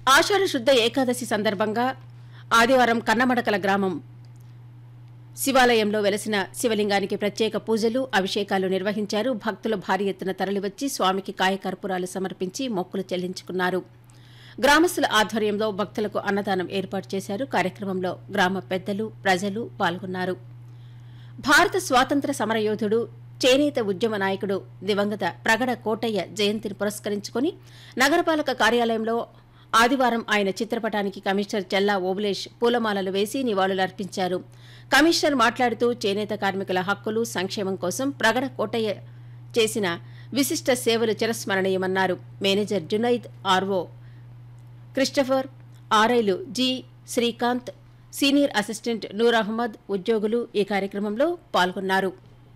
ఆషాఢ శుద్ధ ఏకాదశి సందర్భంగా ఆదివారం కన్నమడకల గ్రామం శివాలయంలో వెలసిన శివలింగానికి ప్రత్యేక పూజలు అభిషేకాలు నిర్వహించారు భక్తులు భారీ ఎత్తున తరలివచ్చి స్వామికి కాయకర్పూరాలు సమర్పించి మొక్కులు చెల్లించుకున్నారు గ్రామస్తుల ఆధ్వర్యంలో భక్తులకు అన్నదానం ఏర్పాటు చేశారు కార్యక్రమంలో గ్రామ పెద్దలు ప్రజలు పాల్గొన్నారు భారత స్వాతంత్ర సమరయోధుడు చేనేత ఉద్యమ నాయకుడు దివంగత ప్రగడ కోటయ్య జయంతిని పురస్కరించుకుని నగరపాలక కార్యాలయంలో ఆదివారం ఆయన చిత్రపటానికి కమిషనర్ చెల్లా ఓబులేష్ పూలమాలలు వేసి నివాళులర్పించారు కమిషనర్ మాట్లాడుతూ చేనేత కార్మికుల హక్కులు సంక్షేమం కోసం ప్రగడ కోటయ్య చేసిన విశిష్ట సేవలు చిరస్మరణీయమన్నారు మేనేజర్ జునైద్ ఆర్వో క్రిస్టఫర్ ఆర్ఐలు G Srikanth senior assistant Noor Ahmed ఉద్యోగులు ఈ కార్యక్రమంలో పాల్గొన్నారు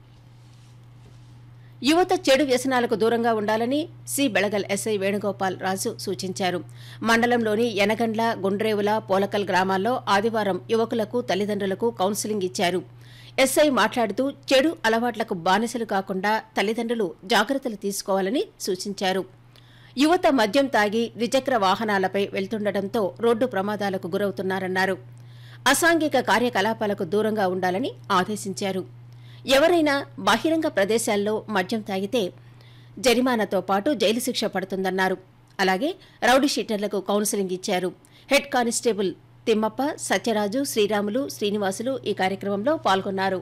యువత చెడు వ్యసనాలకు దూరంగా ఉండాలని సి బెళగల్ ఎస్ఐ వేణుగోపాల్ రాజు సూచించారు మండలంలోని యనగండ్ల గుండ్రేవుల పోలకల్ గ్రామాల్లో ఆదివారం యువకులకు తల్లిదండ్రులకు కౌన్సిలింగ్ ఇచ్చారు ఎస్ఐ మాట్లాడుతూ చెడు అలవాట్లకు బానిసలు కాకుండా తల్లిదండ్రులు జాగ్రత్తలు తీసుకోవాలని సూచించారు యువత మద్యం తాగి ద్విచక్ర వాహనాలపై వెళ్తుండటంతో రోడ్డు ప్రమాదాలకు గురవుతున్నారన్నారు అసాంఘిక కార్యకలాపాలకు దూరంగా ఉండాలని ఆదేశించారు ఎవరైనా బహిరంగ ప్రదేశాల్లో మద్యం తాగితే జరిమానాతో పాటు జైలు శిక్ష పడుతుందన్నారు అలాగే రౌడీ షీటర్లకు కౌన్సిలింగ్ ఇచ్చారు హెడ్ కానిస్టేబుల్ తిమ్మప్ప సత్యరాజు శ్రీరాములు శ్రీనివాసులు ఈ కార్యక్రమంలో పాల్గొన్నారు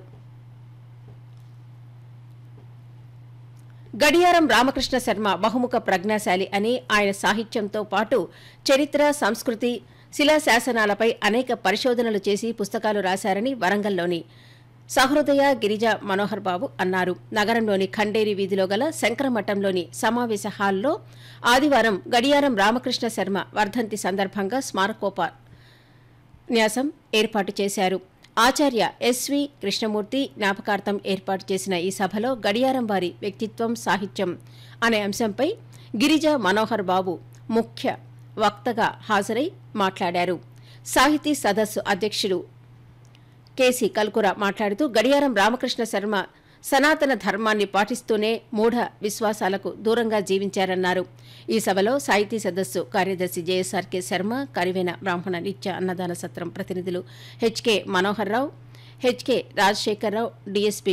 గడియారం రామకృష్ణ శర్మ బహుముఖ ప్రజ్ఞాశాలి అని ఆయన సాహిత్యంతో పాటు చరిత్ర సంస్కృతి శిలాశాసనాలపై అనేక పరిశోధనలు చేసి పుస్తకాలు రాశారని వరంగల్లోని సహృదయ గిరిజ మనోహర్ బాబు అన్నారు నగరంలోని ఖండేరి వీధిలో గల శంకరమఠంలోని సమావేశ హాల్లో ఆదివారం గడియారం రామకృష్ణ శర్మ వర్ధంతి సందర్భంగా స్మారకోప న్యాసం ఏర్పాటు చేశారు ఆచార్య ఎస్వి కృష్ణమూర్తి జ్ఞాపకార్థం ఏర్పాటు చేసిన ఈ సభలో గడియారం వారి వ్యక్తిత్వం సాహిత్యం అనే అంశంపై గిరిజ మనోహర్ బాబు ముఖ్య వక్తగా హాజరై మాట్లాడారు సాహితీ సదస్సు అధ్యక్షుడు కేసీ కల్కుర మాట్లాడుతూ గడియారం రామకృష్ణ శర్మ సనాతన ధర్మాన్ని పాటిస్తూనే మూఢ విశ్వాసాలకు దూరంగా జీవించారన్నారు ఈ సభలో సాహితీ సదస్సు కార్యదర్శి జేఎస్ఆర్కే శర్మ కరివేన బ్రాహ్మణ నిత్య అన్నదాన సత్రం ప్రతినిధులు HK Manohar Rao HK Rajasekhararao DSP